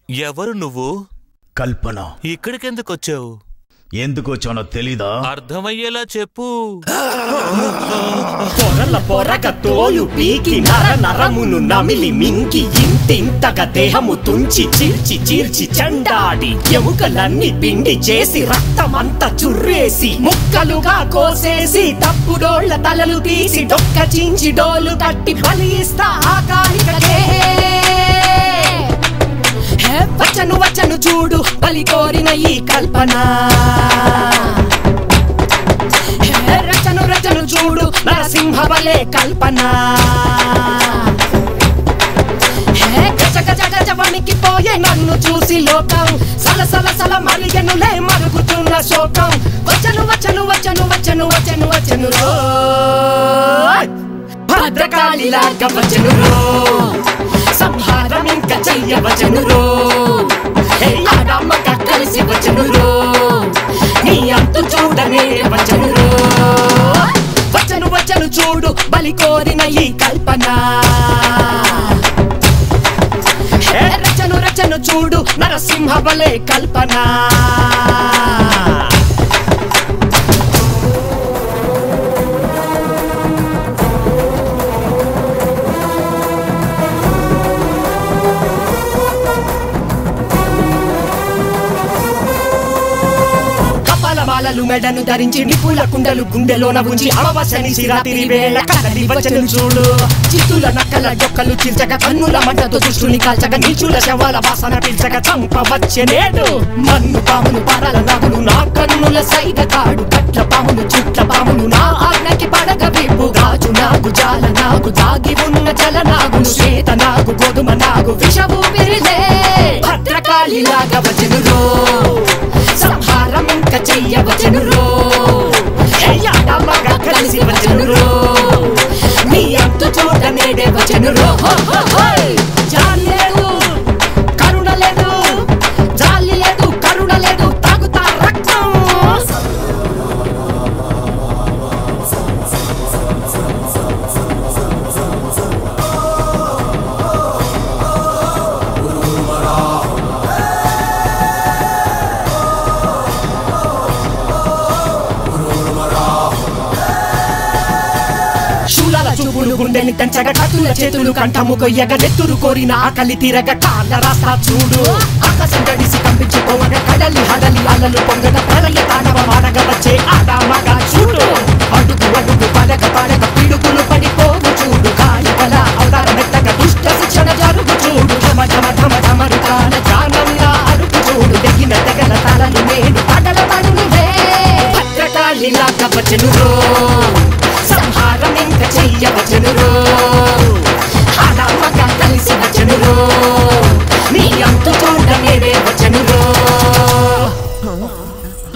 ఎవరు నువ్వు కల్పన ఇక్కడికెందుకు వచ్చావు ఎందుకు వచ్చానో తెలీదా అర్థమయ్యేలా చెప్పు పొరల పొరగ తోలు పీకి నర నరమును నమిలి మింకి ఇంతింతగా దేహము తుంచి చీల్చి చీల్చి చండాడి ఎముకలన్నీ పిండి చేసి రక్తమంతా చుర్రేసి ముక్కలుగా కోసేసి తప్పుడోళ్ల తలలు తీసి డొక్క చించి డోలు కట్టి బలి ఇస్తా ఆ కాళికకే హే, వచ్చను వచ్చను చూడు బలి కోరిన ఈ కల్పన హే, రచను రచను చూడు నరసింహ వలే కల్పన హే, గజ గజ గజ వణికిపోయే నన్ను చూసి లోకం సల సల సల మరిగనులే మరుగుతున్న శోకం వచ్చను వచ్చను వచ్చను వచ్చను వచ్చను వచ్చను రో భద్రకాళిలాగా వచ్చను రో సంహారం ఇంకా చెయ్యవచను రో హే, ఆడమ్మక కలిసి వచ్చను రో నీ అంతు చూడనే వచ్చను రో వచ్చను వచ్చను చూడు బలి కోరిన ఈ కల్పన హే, రచను రచను చూడు నరసింహ బలే కల్పన కపాలమాలలు మెడను ధరించి నిపుల కుండలు గుండెలోన ఉంచి అమావాస్యని సిరాతిరి వేళ కదలి వచ్చను చూడు చిత్తుల నక్కల డొక్కలు చీల్చక కన్నుల మంటతో దుష్టుని కాల్చక నీచుల శవాల వాసన పీల్చక చంపవచ్చే నేడు మన్ను పామును పరల నాగులు నా కన్నుల సైగ కాడు కట్ల పామును చుట్ల పామును నా ఆజ్ఞకి పడగ విప్పు గాజు నాగు జాల నాగు దాగి ఉన్న జల నాగును శ్వేత నాగు గోధుమ నాగు విషవు విరిలే భద్రకాళిలాగా వచ్చను రో సంహారం ఇంకా చెయ్యవచను రో మగ కలిసి వచ్చను రో నీ అంతు చూడ నేడే వచ్చను రో హో, హో, హోయ్. జాలి లేదు కరుణ లేదు జాలి లేదు కరుణ లేదు తాగుతా రక్తం శూలాల చూపులు గుండెని తెంచగా కతుల చేతులు కంఠము కొయ్యగా నెత్తురు కోరిన ఆకలి తీరగ కాళ్ళ రాస్తా చూడు ఆకాశం గడిసి కంపించిపోవగా కడలి హడలి అలలు పొంగక ప్రళయ తాండవ మాడగ వచ్చే ఆడ మగ చూడు అడుగు అడుగు పడగ పడగ పిడుగులు పడిపోవు చూడు కాలి బల అవతార మెత్తగ దుష్ట శిక్షణ జరుగు చూడు ఢమ ఢమ ఢమ ఢమరు కాల జానంగా అరుపు చూడు దెగిన తెగల తలలు నేడు పగల పడునువే భద్రకాళిలాగా వచ్చను రో సంహారం ఇంక చెయ్యవచను రో